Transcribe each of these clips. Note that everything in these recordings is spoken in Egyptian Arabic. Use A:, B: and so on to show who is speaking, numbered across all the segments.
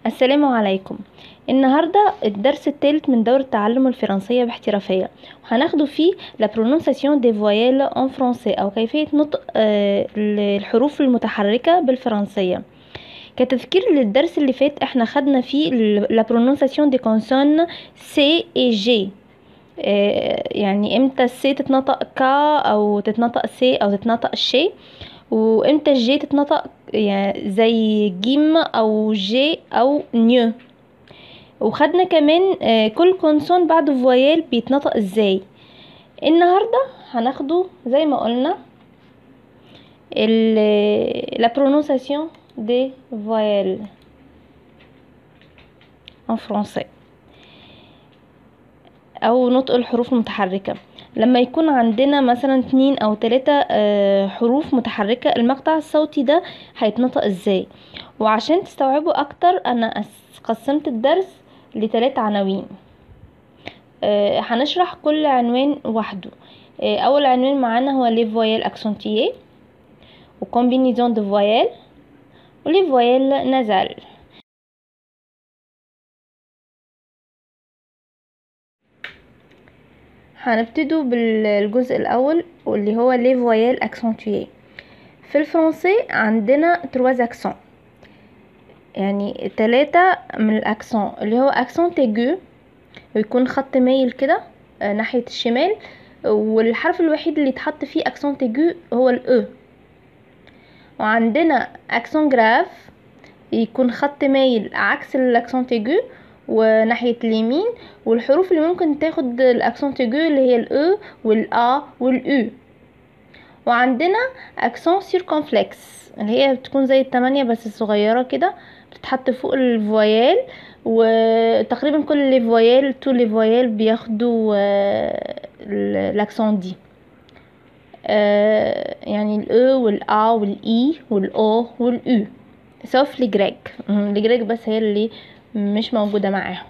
A: السلام عليكم النهاردة الدرس الثالث من دورة تعلم الفرنسية باحترافية وهناخده فيه la prononciation des voyelles en français أو كيفية نطق آه، الحروف المتحركة بالفرنسية كتذكير للدرس اللي فات احنا خدنا فيه ال- la prononciation des consonnes C et G آه، يعني امتى السي تتنطق ك او تتنطق سي او تتنطق شي وامتى الجي تتنطق يعني زي جيم او جي او نيو وخدنا كمان آه، كل كونسون بعد فويال بيتنطق ازاي النهارده هناخده زي ما قلنا ال- la prononciation des voyelles en français او نطق الحروف المتحركة لما يكون عندنا مثلا اتنين او تلاتة آه، حروف متحركة المقطع الصوتي ده هيتنطق ازاي وعشان تستوعبوا اكتر انا أس- قسمت الدرس لتلات عناوين آه، هنشرح كل عنوان وحده آه، اول عنوان معانا هو لي فويال اكسنتيي وكومبينيزون دو فويال ولي فويال نازال هنبتدوا بالجزء الاول واللي هو لي فويال اكسنتيي في الفرنسي عندنا ترواز اكسون يعني تلاتة من الاكسون اللي هو اكسون تيجو ويكون خط مايل كده آه، ناحية الشمال والحرف الوحيد اللي يتحط فيه اكسون تيجو هو الاو وعندنا اكسون جراف يكون خط مايل عكس الاكسون تيجو وناحية اليمين والحروف اللي ممكن تاخد الاكسون تيجو اللي هي الاو والا والاو وعندنا اكسون سيركونفلكس اللي هي بتكون زي التمانية بس صغيرة كده بتتحط فوق الفويال وتقريبا كل لي فويال تو لي فويال بياخدوا آه، ال- الاكسون دي آه، يعني الاو والا والاي والاو والاو سوف لجريك مم، لجريك بس هي اللي مش موجودة معاهم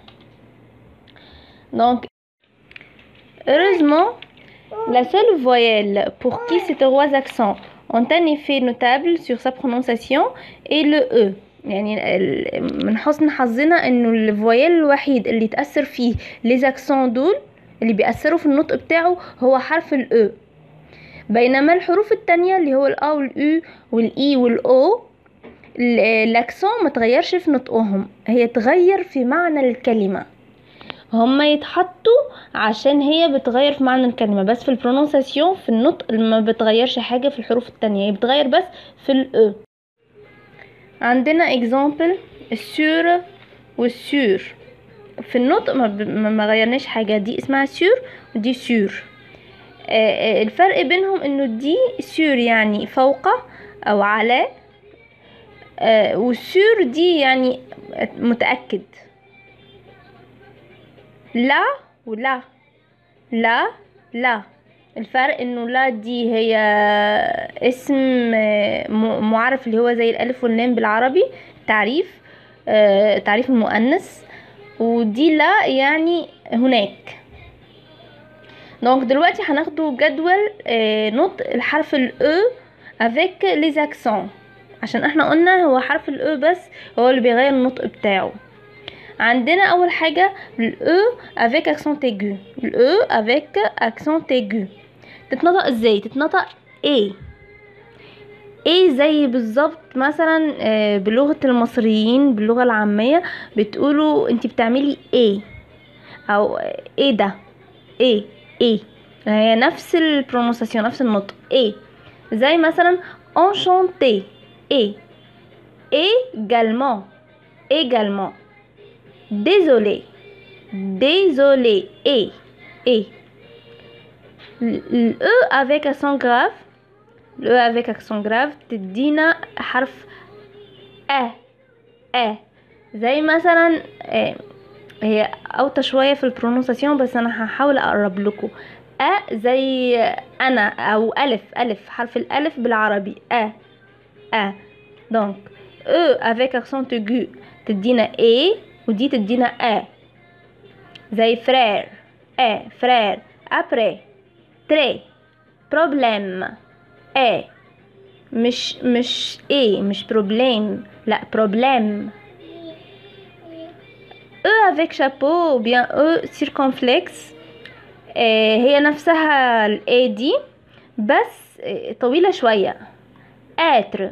A: donc heureusement la seule voyelle pour qui ces trois accents ont un effet notable sur sa prononciation est le E يعني ال- من حسن حظنا انه الفويال الوحيد اللي تأثر فيه les accents دول اللي بيأثروا في النطق بتاعه هو حرف ال E بينما الحروف التانية اللي هو الأ والأو والإي والأو ال- الاكسون ما تغيرش في نطقهم هي تغير في معنى الكلمة هما يتحطوا عشان هي بتغير في معنى الكلمة بس في البرونونساسيون في النطق ما بتغيرش حاجة في الحروف التانية هي بتغير بس في الاو عندنا اكزامبل السور والسور في النطق ما, ب... ما ما غيرناش حاجة دي اسمها سور ودي سور آه، آه، الفرق بينهم انه دي سور يعني فوق او على آه، والسور دي يعني متأكد لا ولا لا لا الفرق انه لا دي هي اسم آه، م- معرف اللي هو زي الالف واللام بالعربي تعريف آه، تعريف المؤنث ودي لا يعني هناك دونك دلوقتي هناخدوا جدول آه، نطق الحرف ال E avec les accents عشان احنا قلنا هو حرف ال E بس هو اللي بيغير النطق بتاعه عندنا اول حاجة ال E avec accent aigu ال E avec accent aigu تتنطق ازاي تتنطق A ايه زي بالظبط مثلا آه، بلغة المصريين باللغة العامية بتقولوا انتي بتعملي ايه او ايه ده ايه ايه هي نفس البرونسيسيون نفس النطق ايه زي مثلا enchanté et également également désolé désolé et et le E avec accent grave le E avec accent grave تدينا حرف أ أ زي مثلا آه، هي اوطى شويه في البرونسيسيون بس انا هحاول اقرب لكم ا زي انا او الف الف حرف الالف بالعربي ا ا دونك او افيك اكسون aigu تدينا اي ودي تدينا ا زي فرير ا فرير ابري تري بروبليم ا مش مش ايه مش بروبليم لا بروبليم E avec chapeau ou bien E circonflexe آه، هي نفسها ال A دي بس آه، طويلة شوية être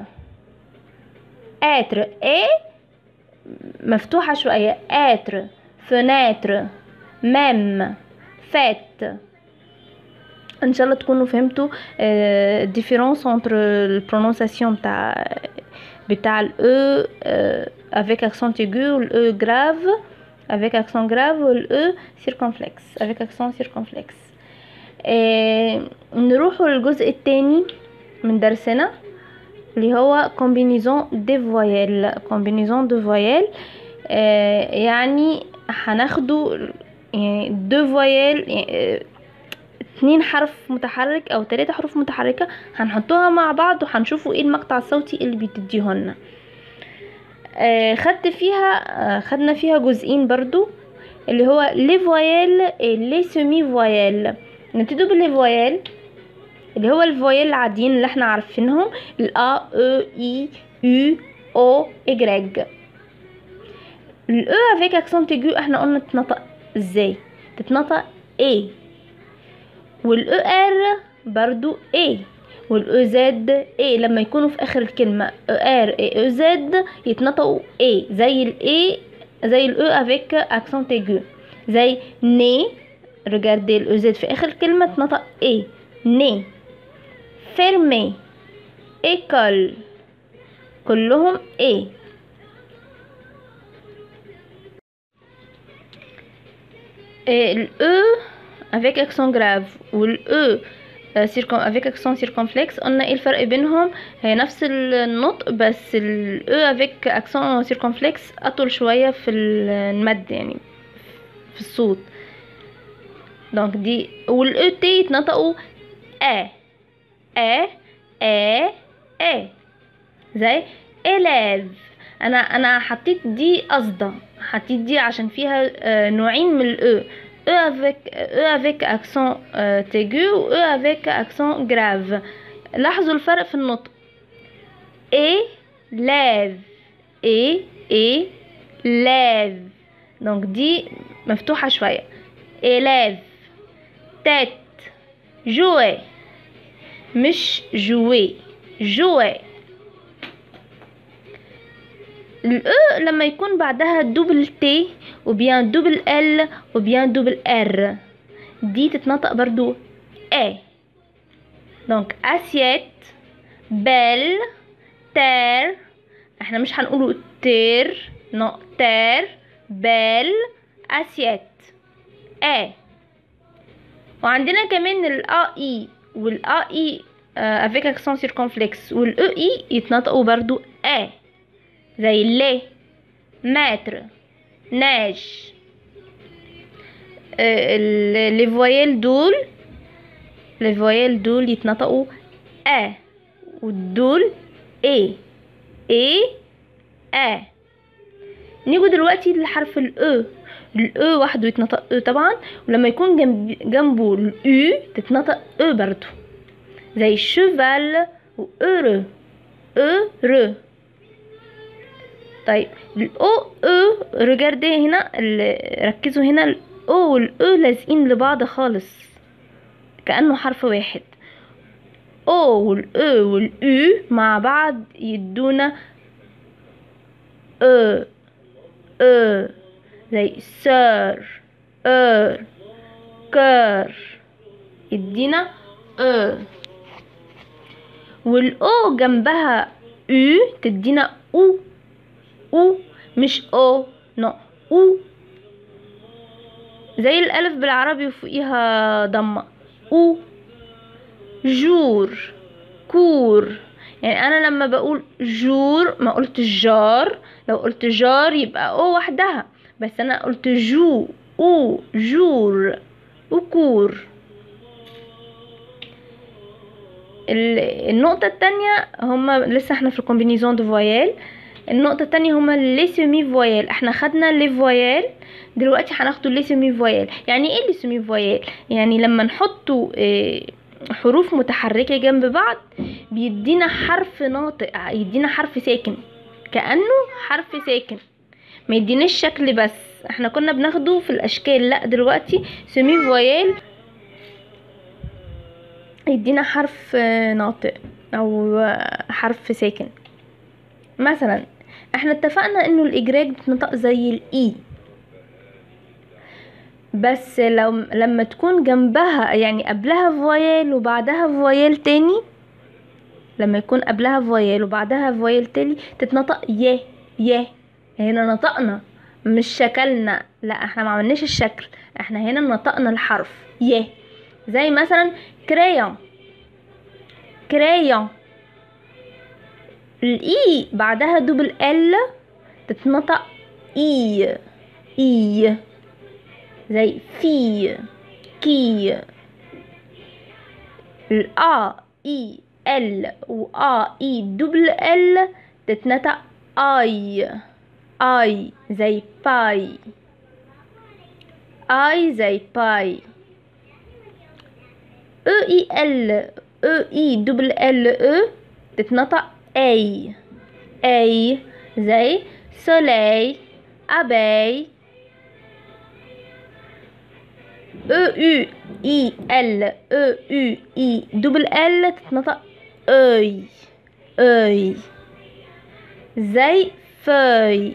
A: être A مفتوحة شوية être fenêtre même fête ان شاء الله تكونوا فهمتوا الديفيرونس entre البرونونساسيون بتاع بتاع ال E euh, avec accent aigu ou le E grave avec accent grave ou le E circonflexe avec accent circonflexe آه، نروحوا للجزء التاني من درسنا اللي هو combinaison des voyelles combinaison de voyelles آه، يعني هناخدوا يعني دو فويل يعني اتنين حرف متحرك او تلاتة حروف متحركة هنحطوها مع بعض وهنشوفوا ايه المقطع الصوتي اللي بتديهولنا آه خدت فيها آه خدنا فيها جزئين برضو اللي هو لي فويل لي سيمي فويل نبتدوا باللي فويل اللي هو الفويل العاديين اللي احنا عارفينهم ال A E I U O Y ال E avec accent aigu احنا قلنا تتنطق ازاي تتنطق A وال E R برضو A وال E Z A لما يكونوا في اخر الكلمة E R E Z يتنطقوا A زي ال A زي ال E avec accent aigu زي ني regardez ال E Z في اخر الكلمة تنطق A ني fermé école كلهم A Et le E avec accent grave وال E euh, circon avec accent circonflexe قلنا ايه الفرق بينهم هي نفس النطق بس ال E avec accent circonflexe أطول شوية في المد يعني في الصوت دونك دي وال E T يتنطقوا A A A A زي élève انا انا حطيت دي قصده حطيت دي عشان فيها آه، نوعين من الاو E avec E avec accent euh, aigu و E avec accent grave لاحظوا الفرق في النطق élève et et lève donc دي مفتوحة شوية élève tête jouer مش jouer jouer الاو لما يكون بعدها دوبل تي وبيان دوبل ال وبيان دوبل ار دي تتنطق برضو ا دونك اسيت بل تير احنا مش هنقوله تير نو تير بل اسيت ا وعندنا كمان الا اي والا اي افيك اكسون سيركونفلكس والاو اي يتنطقوا برضو ا زي لي متر ناج لي فويل دول لي فويل دول يتنطقوا ا والدول اي اي ا نيجوا دلوقتي لحرف الاو الاو وحده يتنطق او طبعا ولما يكون جنب جنبه الاو تتنطق او برضو زي شوفال و اور اور طيب الاو او ريجاردي هنا ال- ركزوا هنا الاو والاو لازقين لبعض خالص كأنه حرف واحد او والاو والاو مع بعض يدونا او او زي سر ار كر يدينا او والاو جنبها او تدينا او او مش او نو او زي الالف بالعربي وفوقيها ضمه او جور كور يعني انا لما بقول جور ما قلت جار لو قلت جار يبقى او وحدها بس انا قلت جو او جور وكور ال- النقطة التانية هما لسه احنا في الكومبينيزون دو فويال النقطة التانية هما لي سيمي فويال احنا خدنا لي فويال دلوقتي هناخدوا لي سيمي فويال يعني ايه لي سيمي فويال يعني لما نحطوا اه حروف متحركة جنب بعض بيدينا حرف ناطق يدينا حرف ساكن كأنه حرف ساكن ما يديناش شكل بس احنا كنا بناخده في الاشكال لا دلوقتي سيمي فويال يدينا حرف آه، ناطق او آه، حرف ساكن مثلا احنا اتفقنا انه الاجراج بتنطق زي الاي بس لو لما تكون جنبها يعني قبلها فويال وبعدها فويال تاني لما يكون قبلها فويال وبعدها فويال تاني تتنطق يه يه هنا نطقنا مش شكلنا لا احنا ما عملناش الشكل احنا هنا نطقنا الحرف يه زي مثلا كريون كريون الاي بعدها دوبل ال تتنطق اي اي زي في كي الأ إي ال وآ إي دبل ال تتنطق آي آي زي باي آي زي باي او اي ال او اي دبل ال او تتنطق اي اي زي soleil abeille او يو اي ال او يو اي دبل ال تتنطق اي اي زي في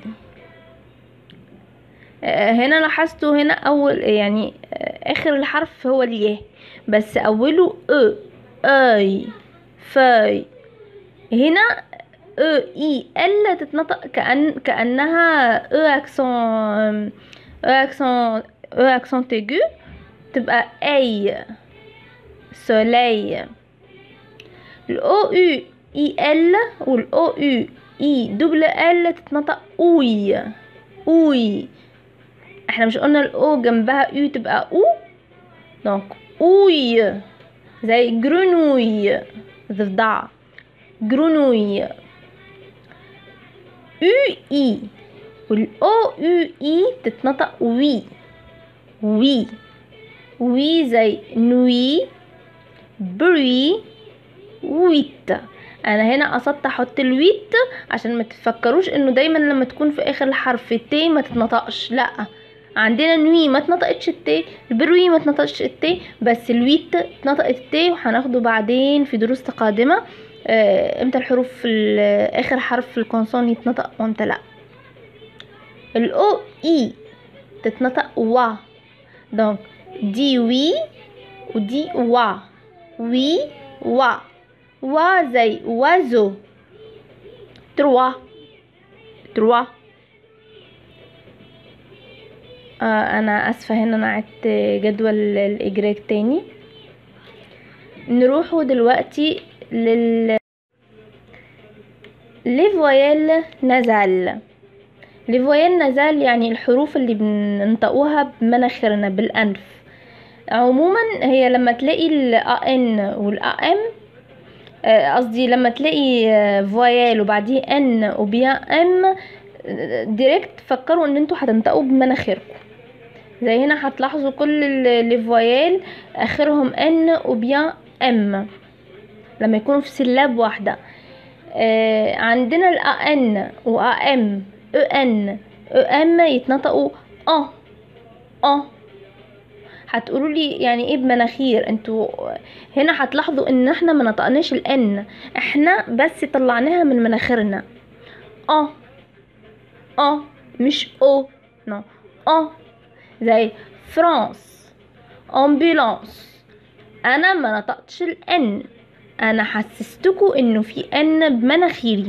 A: هنا لاحظتوا هنا اول يعني آه، اخر الحرف هو الياء بس اوله او اي في هنا او اي ال تتنطق كأن كأنها او اكسون او اكسون او اكسون تيجو تبقى اي soleil الاو يو اي ال والاو يو اي دبل ال تتنطق اوي اوي احنا مش قلنا الاو جنبها يو تبقى او دونك اوي زي جرونوي ضفدع جرونوي يو اي والاو يو اي تتنطق وي وي وي زي نوي بروي ويت انا هنا قصدت احط الويت عشان ما تفكروش انه دايما لما تكون في اخر الحرف التي ما تتنطقش لا عندنا نوي ما اتنطقتش التي البروي ما اتنطقتش التي بس الويت اتنطقت التي وهناخده بعدين في دروس قادمه آه، امتى الحروف ال- اخر حرف في الكونسون يتنطق وامتى لا الاو اي تتنطق وا دونك دي وي ودي وا وي وا وا زي وازو تروا تروا آه انا اسفه هنا انا عدت جدول الاجراج تاني نروحوا دلوقتي لل لي فويال نزال لي فويال نزال يعني الحروف اللي بننطقوها بمناخيرنا بالانف عموما هي لما تلاقي الا ان والا ام قصدي لما تلاقي آه، فويال وبعديه ان وبيان ام آه، ديريكت فكروا ان انتوا هتنطقوا بمناخيركم زي هنا هتلاحظوا كل ال- لي فويال اخرهم ان وبيان ام لما يكونوا في سلاب واحده آه، عندنا الا ان و ام او ان او ام يتنطقوا اه اه هتقولوا لي يعني ايه بمناخير انتوا هنا هتلاحظوا ان احنا ما نطقناش الان احنا بس طلعناها من مناخيرنا اه اه مش او نو اه زي فرانس امبولانس انا ما نطقتش الان انا حسستكوا انه في ان بمناخيري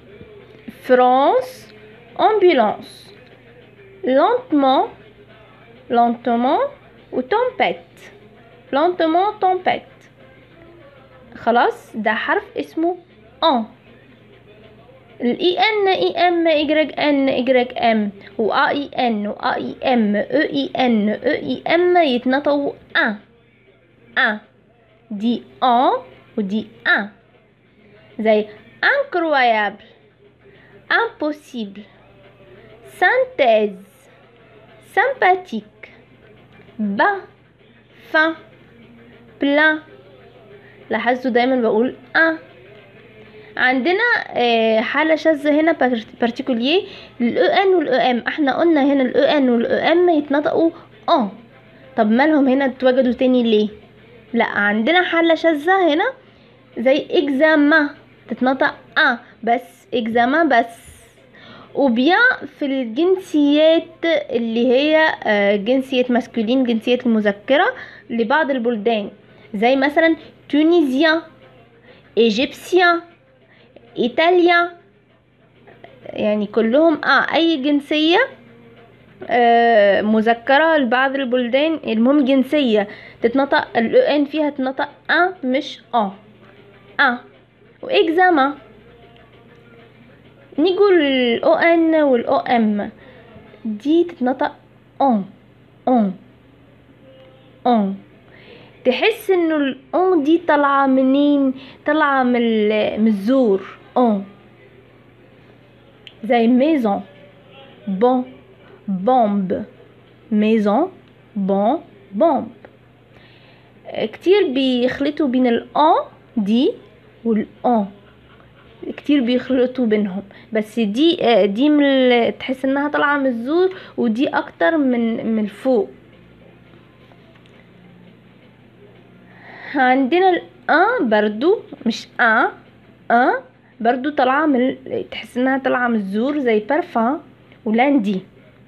A: فرانس امبولانس lentement lentement و tempête lentement tempête خلاص ده حرف اسمه ان الاي ان اي ام اجرج ان اجرج ام و ا اي ان و ا اي ام او اي ان او اي ام يتنطقوا ان ان دي ان ودي ان زي incroyable impossible synthèse sympathique bas fin plein لاحظتوا دايما بقول ان عندنا آه، حالة شاذة هنا بارتيكولير الاو ان والاو ام احنا قلنا هنا الاو ان والاو ام يتنطقوا اه طب مالهم هنا اتوجدوا تاني ليه لا عندنا حالة شاذة هنا زي اكزاما تتنطق اه بس اكزاما بس وبيا في الجنسيات اللي هي آه، جنسية ماسكولين جنسية المذكرة لبعض البلدان زي مثلا تونيزيا ايجيبسيا ايطاليا يعني كلهم اه اي جنسية آه مذكرة لبعض البلدان المهم جنسية تتنطق ال ان فيها تتنطق ا مش اه اه واكزاما نيجوا للاو ان والاو ام دي تتنطق اون اون اون تحس انه الاون دي طالعه منين طالعه من ال- من الزور اون زي ميزون بون بومب ميزون بون بومب كتير بيخلطوا بين الان دي والان كتير بيخلطوا بينهم بس دي آه، دي من ال- تحس انها طالعه من الزور ودي اكتر من من الفوق عندنا الان برضو مش ان ان برضو طالعه من ال- تحس انها طالعه من الزور زي بارفان ولاندي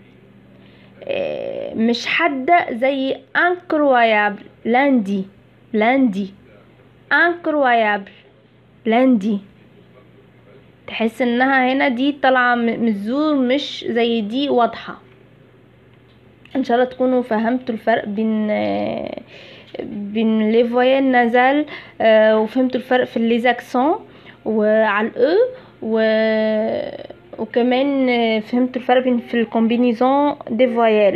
A: آه، مش حادة زي انكرويابل لاندي لاندي انكرويابل لاندي تحس انها هنا دي طالعه م- من الزور مش زي دي واضحه ان شاء الله تكونوا فهمتوا الفرق بين آه، بين لي فويال نازال آه، وفهمتوا الفرق في لي زاكسون وعلى الاو و وكمان آه، فهمتوا الفرق بين في الكومبينيزون دي فويال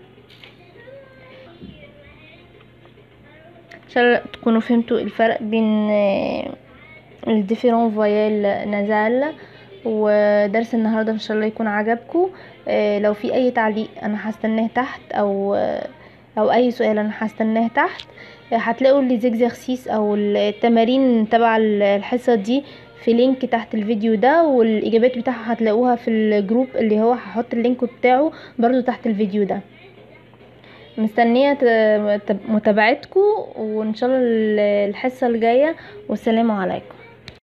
A: ان شاء الله تكونوا فهمتوا الفرق بين الديفيرون فويال نازال ودرس النهارده ان شاء الله يكون عجبكم آه، لو في اي تعليق انا هستناه تحت او او اي سؤال انا هستناه تحت آه، هتلاقوا لي زيكزرسيس او التمارين تبع الحصه دي في لينك تحت الفيديو ده والاجابات بتاعها هتلاقوها في الجروب اللي هو هحط اللينك بتاعه برضو تحت الفيديو ده مستنيه ت- متابعتكم وان شاء الله الحصه الجايه والسلام عليكم